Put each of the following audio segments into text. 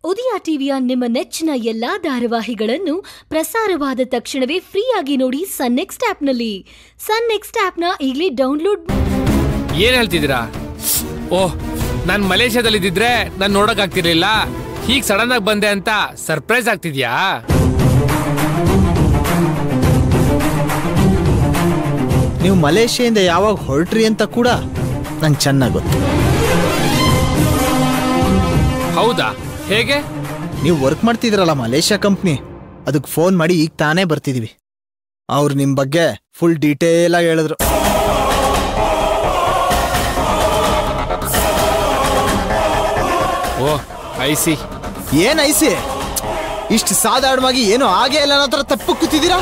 ಉದಯ ಟಿವಿಯ ನಿಮ್ಮ ನೆಚ್ಚಿನ ಎಲ್ಲಾ ಧಾರಾವಾಹಿಗಳನ್ನು ಪ್ರಸಾರವಾದ ತಕ್ಷಣವೇ ಫ್ರೀಯಾಗಿ ನೋಡಿ ಸನ್ ನೆಕ್ಸ್ಟ್ ಆಪ್ನಲ್ಲಿ ಸನ್ ನೆಕ್ಸ್ಟ್ ಆಪ್ನ ಈಗಲೇ ಡೌನ್ಲೋಡ್ ಏನ್ ಹೇಳ್ತಿದ್ದೀರಾ ಓಹ್ ನಾನ್ ಮಲೇಷ್ಯಾದಲ್ಲಿದ್ದಿದ್ರೆ ನಾನ್ ನೋಡಕ್ ಆಗ್ತಿರ್ಲಿಲ್ಲ ಹೀಗ್ ಸಡನ್ ಆಗಿ ಬಂದೆ ಅಂತ ಸರ್ಪ್ರೈಸ್ ಆಗ್ತಿದ್ಯಾ ನೀವು ಮಲೇಷ್ಯಾದಿಂದ ಯಾವಾಗ ಹೊರಟ್ರಿ ಅಂತ ಕೂಡ ನಂಗೆ ಚೆನ್ನಾಗಿ ಗೊತ್ತು ಹೌದಾ ಹೇಗೆ ನೀವು ವರ್ಕ್ ಮಾಡ್ತಿದ್ರಲ್ಲ ಮಲೇಷ್ಯಾ ಕಂಪ್ನಿ ಅದಕ್ಕೆ ಫೋನ್ ಮಾಡಿ ಈಗ ತಾನೇ ಬರ್ತಿದೀವಿ ಅವ್ರು ನಿಮ್ಮ ಬಗ್ಗೆ ಫುಲ್ ಡೀಟೇಲ್ ಆಗಿ ಹೇಳಿದ್ರು ಓಹ್ ಐಸಿ ಏನ್ ಐಸಿ ಇಷ್ಟು ಸಾಧಾರಣವಾಗಿ ಏನು ಆಗೇ ಇಲ್ಲ ಅನ್ನೋ ಥರ ತಪ್ಪು ಕೂತಿದ್ದೀರಾ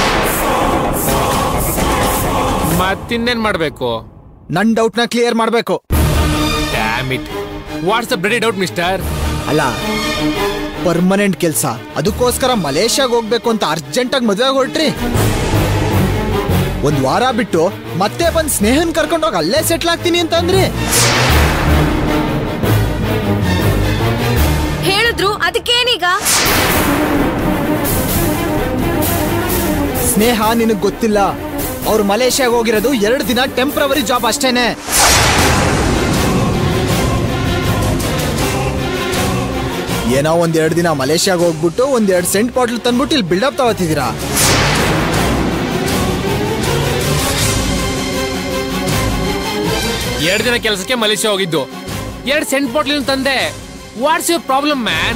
ಮತ್ತಿನ್ನೇನ್ ಮಾಡ್ಬೇಕು ನನ್ನ ಡೌಟ್ನ ಕ್ಲಿಯರ್ ಮಾಡಬೇಕು damn it what's the bloody doubt mister ಅಲ್ಲ ಪರ್ಮನೆಂಟ್ ಕೆಲಸ ಅದಕ್ಕೋಸ್ಕರ ಮಲೇಷ್ಯಾಗ ಹೋಗ್ಬೇಕು ಅಂತ ಅರ್ಜೆಂಟಾಗಿ ಮದುವೆ ಹೊರಟ್ರಿ ಒಂದ್ ವಾರ ಬಿಟ್ಟು ಮತ್ತೆ ಬಂದ್ ಸ್ನೇಹನ್ ಕರ್ಕೊಂಡೋಗಿ ಅಲ್ಲೇ ಸೆಟ್ಲ್ ಆಗ್ತೀನಿ ಅಂತ ಅಂದ್ರಿ ಹೇಳಿದ್ರು ಅದಕ್ಕೇನೀಗ ಸ್ನೇಹ ನಿನಗ್ ಗೊತ್ತಿಲ್ಲ ಅವ್ರು ಮಲೇಷ್ಯಾಗ ಹೋಗಿರೋದು ಎರಡು ದಿನ ಟೆಂಪ್ರವರಿ ಜಾಬ್ ಅಷ್ಟೇನೆ ಏನೋ ಒಂದ್ ಎರಡು ದಿನ ಮಲೇಷ್ಯಾಗ ಹೋಗ್ಬಿಟ್ಟು ಒಂದ್ ಎರಡು ಸೆಂಟ್ ಬಾಟ್ಲ್ ತಂದ್ಬಿಟ್ಟು ಇಲ್ಲಿ ಬಿಲ್ಡಪ್ ತಗೋತಿದ್ದೀರಾ ಎರಡ್ ದಿನ ಕೆಲಸಕ್ಕೆ ಮಲೇಷ್ಯಾ ಹೋಗಿದ್ದು ಎರಡ್ ಸೆಂಟ್ ಬಾಟ್ಲಿನ ತಂದೆ ವಾಟ್ಸ್ ಯುವರ್ ಪ್ರಾಬ್ಲಮ್ ಮ್ಯಾನ್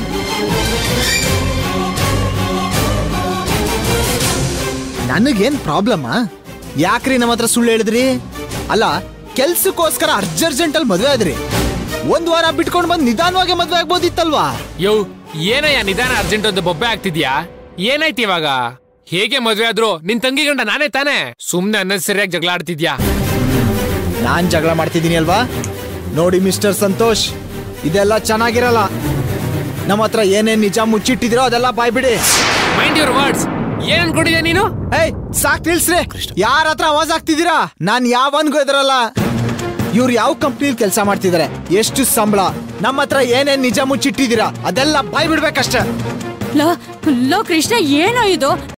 ನನಗೇನ್ ಪ್ರಾಬ್ಲಮ್ ಯಾಕ್ರಿ ನಮ್ಮ ಹತ್ರ ಸುಳ್ಳು ಹೇಳಿದ್ರಿ ಅಲ್ಲ ಕೆಲ್ಸಕ್ಕೋಸ್ಕರ ಅರ್ಜೆಂಟ್ ಅಲ್ಲಿ ಮದ್ವೆ ಆದ್ರಿ ಒಂದ್ ವಾರ ಬಿಟ್ಕೊಂಡ್ ಬಂದ್ ನಿಧಾನವಾಗಿ ಮದ್ವೆ ಆಗ್ಬೋದಿತ್ತಲ್ವಾ ಯೋ ಏನಯ್ಯ ನಿಧಾನ ಅರ್ಜೆಂಟ್ ಅಂತ ಬೊಬ್ಬೆ ಆಗ್ತಿದ್ಯಾ ಏನಾಯ್ತು ಇವಾಗ ಹೇಗೆ ಮದ್ವೆ ಆದ್ರು ನಿನ್ ತಂಗಿ ಗಂಡ ನಾನೇ ತಾನೇ ಸುಮ್ನೆ ಅನ್ನಸರಿಯಾಗಿ ಜಗಳ ಆಡ್ತಿದ್ಯಾ ನಾನ್ ಜಗಳ ಮಾಡ್ತಿದ್ದೀನಿ ಅಲ್ವಾ ನೋಡಿ ಮಿಸ್ಟರ್ ಸಂತೋಷ್ ಇದೆಲ್ಲ ಚೆನ್ನಾಗಿರಲ್ಲ ನಮ್ಮ ಹತ್ರ ಏನೇನ್ ನಿಜ ಮುಚ್ಚಿಟ್ಟಿದಿರೋ ಅದೆಲ್ಲ ಬಾಯ್ಬಿಡಿ ಮೈಂಡ್ ಯುವರ್ ವರ್ಡ್ಸ್ ಏನ್ ಅನ್ಕೊಂಡಿದ್ಯಾ ನೀನು ಏಯ್ ಸಾಕ್ ನಿಲ್ಸ್ರಿ ಯಾರ ಹತ್ರ ಆವಾಜ್ ಆಗ್ತಿದ್ದೀರಾ ನಾನ್ ಯಾವನ್ಗೂ ಇದ್ರಲ್ಲ ಇವ್ರು ಯಾವ ಕಂಪ್ನಿಲಿ ಕೆಲಸ ಮಾಡ್ತಿದಾರೆ ಎಷ್ಟು ಸಂಬಳ ನಮ್ಮ ಹತ್ರ ಏನೇನ್ ನಿಜ ಮುಚ್ಚಿಟ್ಟಿದ್ದೀರಾ ಅದೆಲ್ಲ ಬಾಯ್ ಬಿಡ್ಬೇಕಷ್ಟೇ ಲೋ ಲೋ ಕೃಷ್ಣ ಏನೋ ಇದು